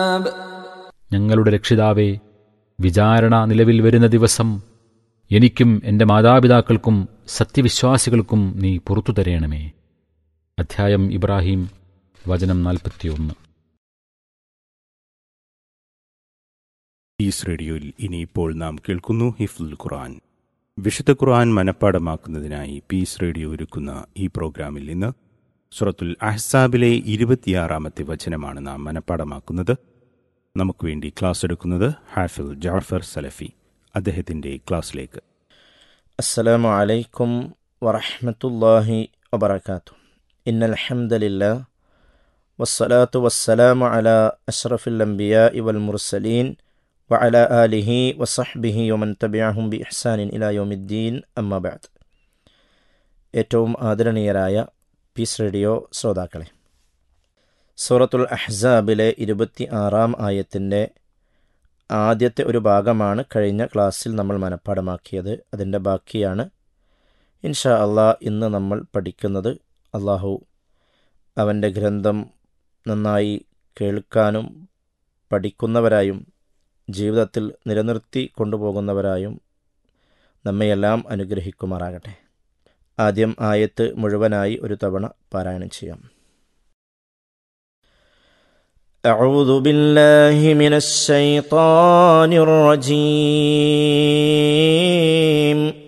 ഞങ്ങളുടെ രക്ഷിതാവേ വിചാരണ നിലവിൽ വരുന്ന ദിവസം എനിക്കും എൻ്റെ മാതാപിതാക്കൾക്കും സത്യവിശ്വാസികൾക്കും നീ പുറത്തു തരയണമേ അധ്യായം ഇബ്രാഹിം വചനം നാൽപ്പത്തിയൊന്ന് ഈസ് റേഡിയോയിൽ ഇനിയിപ്പോൾ നാം കേൾക്കുന്നു ഹിഫ്ലുൽ ഖുർആൻ വിശുദ്ധ ഖുർആൻ മനഃപ്പാടമാക്കുന്നതിനായി പീസ് റേഡിയോ ഒരുക്കുന്ന ഈ പ്രോഗ്രാമിൽ നിന്ന് സുറത്തുൽ അഹ്സാബിലെ ഇരുപത്തിയാറാമത്തെ വചനമാണ് നാം മനഃപ്പാടമാക്കുന്നത് നമുക്ക് വേണ്ടി ക്ലാസ് എടുക്കുന്നത് ഹാഫിൽ ജാഫർ സലഫി അദ്ദേഹത്തിൻ്റെ ക്ലാസ്സിലേക്ക് السلام عليكم ورحمة الله وبركاته إن الحمد لله والصلاة والسلام على أشرف الأنبياء والمرسلين وعلى آله وصحبه ومن تبعهم بإحسان إلى يوم الدين أما بعد ഏറ്റവും ആദരണീയരായ പീസ് റേഡിയോ ശ്രോതാക്കളെ സൂറത്തുൽ അഹ്സാബിലെ ഇരുപത്തി ആറാം ആയത്തിൻ്റെ ആദ്യത്തെ ഒരു ഭാഗമാണ് കഴിഞ്ഞ ക്ലാസ്സിൽ നമ്മൾ മനഃപ്പാടമാക്കിയത് അതിൻ്റെ ബാക്കിയാണ് ഇൻഷാ അള്ളാ ഇന്ന് നമ്മൾ പഠിക്കുന്നത് അള്ളാഹു അവൻ്റെ ഗ്രന്ഥം നന്നായി കേൾക്കാനും പഠിക്കുന്നവരായും ജീവിതത്തിൽ നിലനിർത്തി കൊണ്ടുപോകുന്നവരായും നമ്മയെല്ലാം അനുഗ്രഹിക്കുമാറാകട്ടെ ആദ്യം ആയത്ത് മുഴുവനായി ഒരു തവണ പാരായണം ചെയ്യാം أعوذ بالله من الشيطان الرجيم